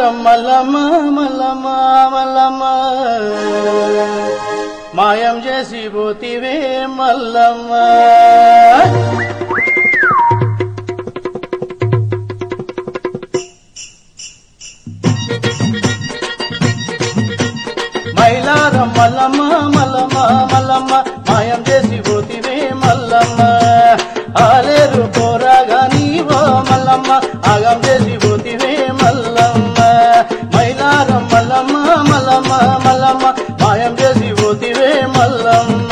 మైలారం మల్లమ్మ మల్లమ్మ మల్లమ్మ మాయం చేసి పోతివే మల్లమ్మ మైలారం మల్లమ్మ మల్లమ్మ మల్లమ్మ మాయం చేసి పోతివే మల్లమ్మ ఆలేరు పోరాగా నీవో మల్లమ్మ ఆగం చేసి పోతివే మల్లమ్మ మైలారం మల్లమ్మ మల్లమ్మ మల్లమ్మ మాయం చేసి పోతివే మల్లమ్మ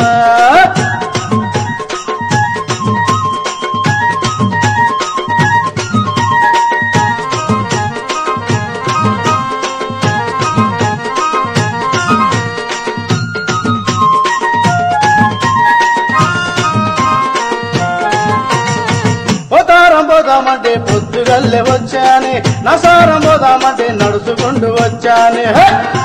పోతారం పోదామంటే పొద్దుగల్లె వచ్చానే నసారం పోదామంటే నడుచుకుంటూ వచ్చానే హే!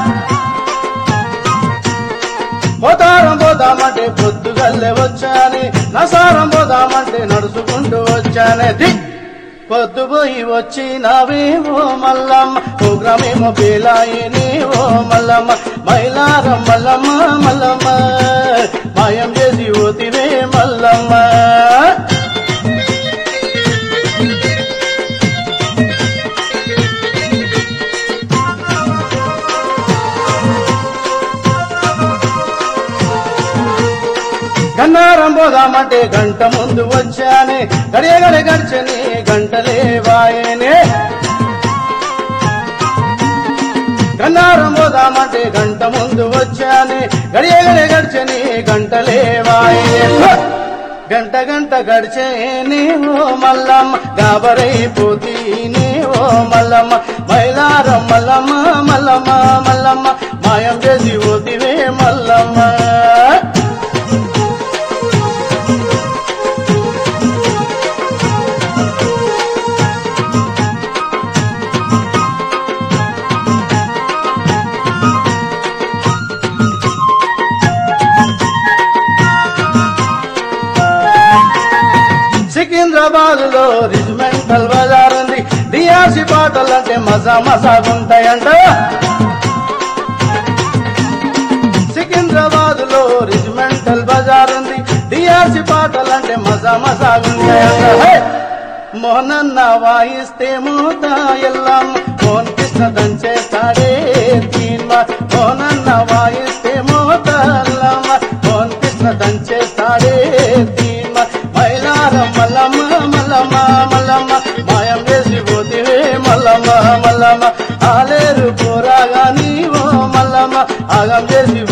పోతారం పోదామంటే పొద్దుగల్లె వచ్చానే నసారం పోదామంటే నడుచుకుంటూ వచ్చానే ది పొద్దుపోయి వచ్చినావే ఓ మల్లమ్మ ప్రోగ్రామేమో పేలాయనే ఓ మల్లమ్మ మైలారం మల్లమ్మ మల్లమ్మ మాయం చేసి ఓతివే మల్లమ్మ గన్నారం పోదామంటే గంట ముందు వచ్చానే గడియ గడి గడిచని గంటలే వాయనే గన్నారం పోదామంటే గంట ముందు వచ్చానే గడియ గడి గడిచని గంటలే వాయనే గంట గంట గడిచేనే ఓ మల్లమ్మ గాబరైపోతీనే ఓ మల్లమ్మ మైలారం మల్లమ్మ మల్లమ్మ మల్లమ్మ మాయం చేసి పోతివే మల్లమ్మ సికింద్రాబాద్ లో రిజిమెంటల్ బజార్ ఉంది డిఆర్సి పాటలంటే మజా మసాగుంటాయంట సికింద్రాబాద్ లో రిజిమెంటల్ బజార్ ఉంది డిఆర్సి పాటలంటే మజా మసాగుంటాయంట హే! మోహనన్న వాయిస్తే మూత ఎల్లం మోహన్ కృష్ణ దంచేస్తాడే తీన్మా మోహనన్న వాయిస్తే మూత ఎల్లమ్మ మోహన్ కృష్ణ దంచేస్తాడే తీన్మా మైలారం మల్లమ్మ మల్లమ్మ మల్లమ్మ మాయం చేసి పోతివే మల్లమ్మ మల్లమ్మ ఆలేరు పోరాగా నీవో మల్లమ్మ ఆగం చేసి